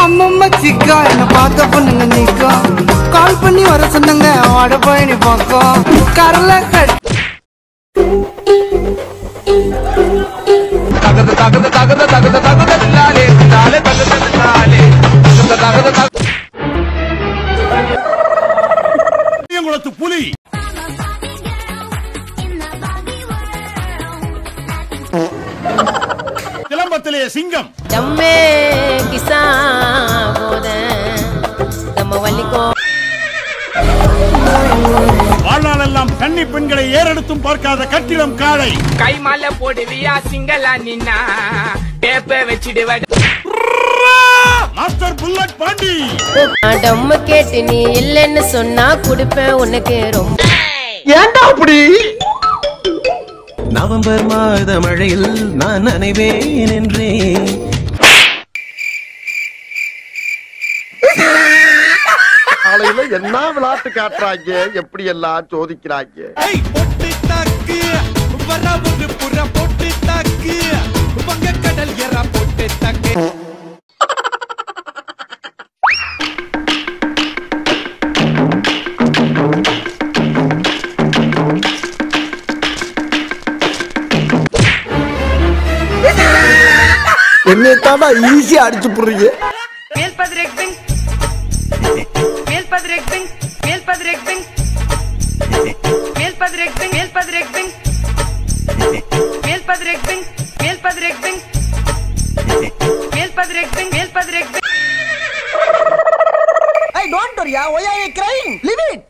அம்மம்மா சிக்கா என்ன பார்த்த பொண்ணுங்க நிக்கும் கால் பண்ணி வர சொன்னங்க வாட போய் நீ பக்கம் கரல கட் தகத தகத தகத தகத தகத தாலே தாலே தகத தாலே தகத தகத தகத குளத்து புலி சிலம்பத்திலே சிங்கம் டம்மே கிசா போத நம்ம வள்ளிக்கோ வாழ்நாளெல்லாம் கன்னி பெண்களை ஏறெடுத்தும் பார்க்காத கட்டிடம் காளை கை மாலை போடுவியா சிங்களா நின்னா டேப்ப வச்சிடுவ மாஸ்டர் புல்லட் பாண்டி டம்மு கேட்டு நீ இல்லைன்னு சொன்னா கொடுப்பேன் உனக்கு ரொம்ப நவம்பர் மாத மழையில் நான் நனைவேன் என்றேன் காலையில என்ன விளையாட்டு காட்டுறாங்க எப்படி எல்லாம் சோதிக்கிறாங்க பொட்டு தாக்கு வர ஒரு புற பொட்டு தாக்கு வங்க கடல் எற பொட்டு தாக்கு என்னைத்தாண்டா ஈஸியா அடிச்சு போடுறீங்க I don't worry why I crying live it